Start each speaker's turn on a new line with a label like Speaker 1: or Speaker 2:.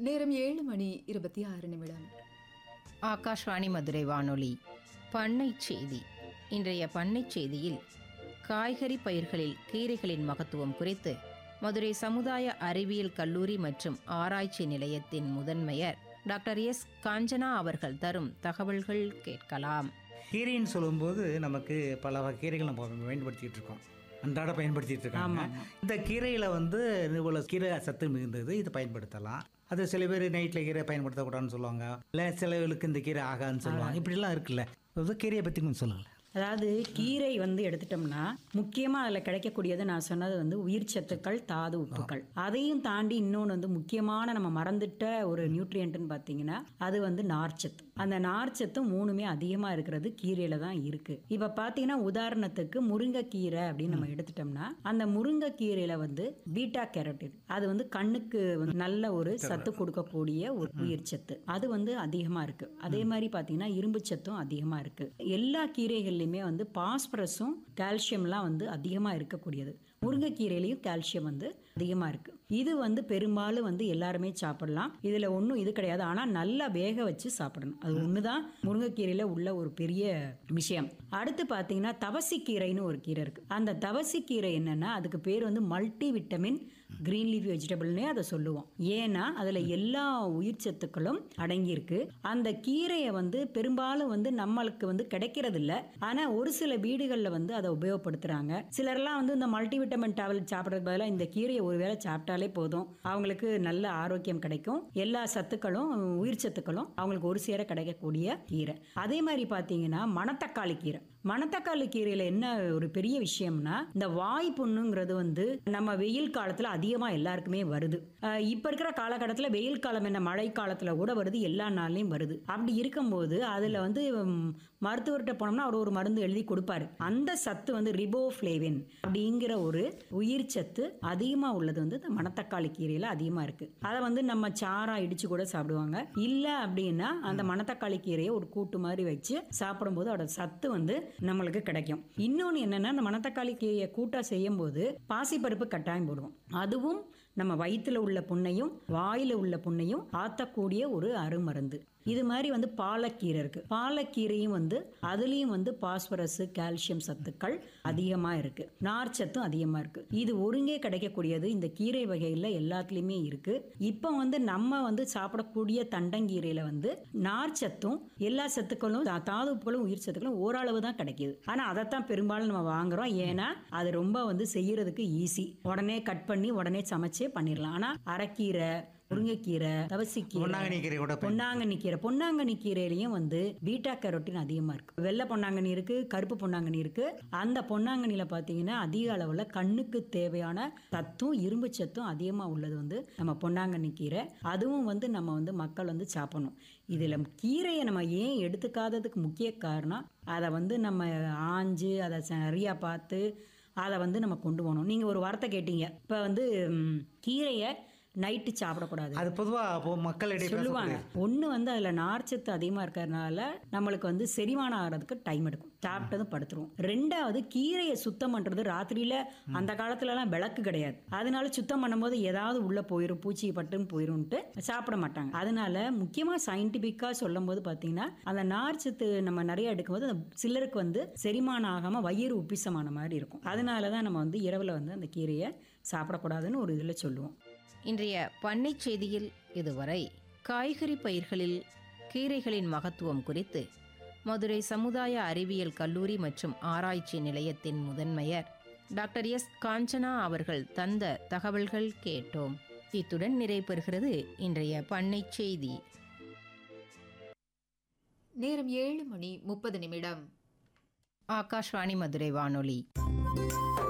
Speaker 1: நேரம் ஏழு மணி இருபத்தி ஆறு நிமிடம்
Speaker 2: ஆகாஷ்வாணி மதுரை வானொலி பண்ணை செய்தி இன்றைய பண்ணை செய்தியில் காய்கறி பயிர்களில் கீரைகளின் மகத்துவம் குறித்து மதுரை சமுதாய அறிவியல் கல்லூரி மற்றும் ஆராய்ச்சி நிலையத்தின் முதன்மையர் டாக்டர் எஸ் காஞ்சனா அவர்கள் தரும் தகவல்கள் கேட்கலாம்
Speaker 3: கீரைன்னு சொல்லும்போது நமக்கு பல வகை கீரைகள் நம்ம பயன்படுத்திட்டு இருக்கோம் அன்றாட பயன்படுத்திட்டு இருக்காங்க இந்த கீரையில் வந்து இவ்வளோ கீரை சத்து மிகுந்தது இது பயன்படுத்தலாம் அது சில பேர் நைட்டில் கீரை பயன்படுத்தக்கூடாதுன்னு சொல்லுவாங்க இல்லை சிலவர்களுக்கு இந்த கீரை ஆகாதுன்னு சொல்லுவாங்க இப்படிலாம் இருக்குல்ல இப்போ கீரையை பற்றி கொஞ்சம் சொல்லுங்களேன்
Speaker 4: அதாவது கீரை வந்து எடுத்துட்டோம்னா முக்கியமாக அதில் கிடைக்கக்கூடியது நான் சொன்னது வந்து உயிர் சத்துக்கள் தாது உப்புக்கள் அதையும் தாண்டி இன்னொன்று வந்து முக்கியமான நம்ம மறந்துட்ட ஒரு நியூட்ரியன்ட்னு பார்த்தீங்கன்னா அது வந்து நார்ச்சத்து அந்த நார்ச்சத்து மூணுமே அதிகமாக இருக்கிறது கீரையில தான் இருக்கு இப்போ பார்த்தீங்கன்னா உதாரணத்துக்கு முருங்கைக்கீரை அப்படின்னு நம்ம எடுத்துட்டோம்னா அந்த முருங்கைக்கீரையில வந்து பீட்டா கேரோட்டின் அது வந்து கண்ணுக்கு வந்து நல்ல ஒரு சத்து கொடுக்கக்கூடிய ஒரு உயிர் சத்து அது வந்து அதிகமாக இருக்கு அதே மாதிரி பார்த்தீங்கன்னா இரும்பு சத்தும் அதிகமாக இருக்கு எல்லா கீரைகள்லையுமே வந்து பாஸ்பரஸும் கால்சியம்லாம் வந்து அதிகமாக இருக்கக்கூடியது முருங்கைக்கீரையிலையும் கால்சியம் வந்து அதிகமாக இருக்கு இது வந்து பெரும்பாலும் வந்து எல்லாருமே சாப்பிடலாம் இதில் ஒன்றும் இது கிடையாது ஆனால் நல்லா வேக வச்சு சாப்பிடணும் அது ஒன்று தான் முருங்கைக்கீரையில் உள்ள ஒரு பெரிய விஷயம் அடுத்து பார்த்தீங்கன்னா தவசிக்கீரைன்னு ஒரு கீரை இருக்கு அந்த தவசிக்கீரை என்னன்னா அதுக்கு பேர் வந்து மல்டி விட்டமின் கிரீன் லீஃப் வெஜிடபிள்னே அதை சொல்லுவோம் ஏன்னா அதில் எல்லா உயிர் சத்துக்களும் அடங்கியிருக்கு அந்த கீரையை வந்து பெரும்பாலும் வந்து நம்மளுக்கு வந்து கிடைக்கிறது இல்ல ஆனால் ஒரு சில வீடுகளில் வந்து அதை உபயோகப்படுத்துறாங்க சிலர்லாம் வந்து இந்த மல்டி விட்டமின் டேப்லெட் சாப்பிட்றதுக்கு பதிலாக இந்த கீரையை ஒருவேளை சாப்பிட்டாலே போதும் அவங்களுக்கு நல்ல ஆரோக்கியம் கிடைக்கும் எல்லா சத்துக்களும் உயிர் சத்துக்களும் அவங்களுக்கு ஒரு சேர கிடைக்கக்கூடிய கீரை அதே மாதிரி பார்த்தீங்கன்னா மணத்தக்காளி கீரை மணத்தக்காளி கீரையில என்ன ஒரு பெரிய விஷயம்னா இந்த வாய் புண்ணுங்கிறது வந்து நம்ம வெயில் காலத்துல அதிகமா எல்லாருக்குமே வருது அஹ் இப்ப இருக்கிற காலகட்டத்தில் வெயில் காலம் என்ன மழை காலத்துல கூட வருது எல்லா நாள்லயும் வருது அப்படி இருக்கும்போது அதுல வந்து ம், மருத்துவர்கிட்ட போனோம்னா அவர் ஒரு மருந்து எழுதி கொடுப்பாரு அந்த சத்து வந்து ரிபோஃப்ளேவின் அப்படிங்கிற ஒரு உயிர் சத்து அதிகமா உள்ளது வந்து இந்த மணத்தக்காளி கீரையில அதிகமா இருக்கு அதை வந்து நம்ம சாரா இடிச்சு கூட சாப்பிடுவாங்க இல்ல அப்படின்னா அந்த மணத்தக்காளி கீரையை ஒரு கூட்டு மாதிரி வச்சு சாப்பிடும்போது அதோட சத்து வந்து நம்மளுக்கு கிடைக்கும் இன்னொன்று என்னன்னா அந்த மணத்தக்காளி கீரையை கூட்டா செய்யும் போது பாசிப்பருப்பு கட்டாயம் போடுவோம் அதுவும் நம்ம வயிற்றுல உள்ள புண்ணையும் வாயில உள்ள புண்ணையும் ஆத்தக்கூடிய ஒரு அருமருந்து இது மாதிரி வந்து பாலக்கீரை இருக்கு பாலக்கீரையும் வந்து அதுலேயும் வந்து பாஸ்பரஸ் கால்சியம் சத்துக்கள் அதிகமாக இருக்கு நார்ச்சத்தும் அதிகமாக இருக்கு இது ஒருங்கே கிடைக்கக்கூடியது இந்த கீரை வகையில் எல்லாத்துலேயுமே இருக்கு இப்போ வந்து நம்ம வந்து சாப்பிடக்கூடிய தண்டங்கீரையில வந்து நார்ச்சத்தும் எல்லா சத்துக்களும் தா- தாதுப்புகளும் உயிர் சத்துக்களும் ஓரளவு தான் கிடைக்குது ஆனால் அதைத்தான் பெரும்பாலும் நம்ம வாங்குறோம் ஏன்னா அது ரொம்ப வந்து செய்யறதுக்கு ஈஸி உடனே கட் பண்ணி உடனே சமைச்சே பண்ணிடலாம் ஆனால் அரைக்கீரை முருங்கைக்கீரை தவசிக்கீரை
Speaker 3: பொன்னாங்கண்ணி கீரை கூட பயன்
Speaker 4: பொன்னாங்கண்ணி கீரை பொன்னாங்கண்ணி கீரையிலையும் வந்து பீட்டா கேரோட்டின் அதிகமாக இருக்கு வெள்ளை பொன்னாங்கண்ணி இருக்கு கருப்பு பொன்னாங்கண்ணி இருக்கு அந்த பொன்னாங்கண்ணியில் பார்த்தீங்கன்னா அதிக அளவில் கண்ணுக்கு தேவையான சத்தும் இரும்பு சத்தும் அதிகமாக உள்ளது வந்து நம்ம பொன்னாங்கண்ணி கீரை அதுவும் வந்து நம்ம வந்து மக்கள் வந்து சாப்பிடணும் இதில் கீரையை நம்ம ஏன் எடுத்துக்காததுக்கு முக்கிய காரணம் அதை வந்து நம்ம ஆஞ்சு அதை சரியாக பார்த்து அதை வந்து நம்ம கொண்டு போகணும் நீங்கள் ஒரு வார்த்தை கேட்டீங்க இப்போ வந்து ம், கீரையை நைட்டு சாப்பிடக்கூடாது
Speaker 3: அது பொதுவாக அப்போ மக்களிடையே
Speaker 4: சொல்லுவாங்க ஒன்று வந்து அதில் நார்ச்சத்து அதிகமாக இருக்கிறதுனால நம்மளுக்கு வந்து செரிமானம் ஆகிறதுக்கு டைம் எடுக்கும் சாப்பிட்டதும் படுத்துருவோம் ரெண்டாவது கீரையை சுத்தம் பண்ணுறது ராத்திரியில் அந்த காலத்துலலாம் விளக்கு கிடையாது அதனால சுத்தம் பண்ணும்போது ஏதாவது உள்ளே போயிடும் பூச்சி பட்டுன்னு போயிரும்ட்டு சாப்பிட மாட்டாங்க அதனால முக்கியமாக சயின்டிஃபிக்காக சொல்லும் போது பார்த்தீங்கன்னா அந்த நார்ச்சத்து நம்ம நிறைய எடுக்கும்போது அந்த சிலருக்கு வந்து செரிமானம் ஆகாமல் வயிறு உப்பிசமான மாதிரி இருக்கும் அதனால தான் நம்ம வந்து இரவில் வந்து அந்த கீரையை சாப்பிடக்கூடாதுன்னு ஒரு இதில் சொல்லுவோம்
Speaker 2: இன்றைய பண்ணை செய்தியில் இதுவரை காய்கறி பயிர்களில் கீரைகளின் மகத்துவம் குறித்து மதுரை சமுதாய அறிவியல் கல்லூரி மற்றும் ஆராய்ச்சி நிலையத்தின் முதன்மையர் டாக்டர் எஸ் காஞ்சனா அவர்கள் தந்த தகவல்கள் கேட்டோம் இத்துடன் நிறைவு பெறுகிறது இன்றைய பண்ணை செய்தி
Speaker 1: நேரம் ஏழு மணி முப்பது நிமிடம்
Speaker 2: ஆகாஷ்வாணி மதுரை வானொலி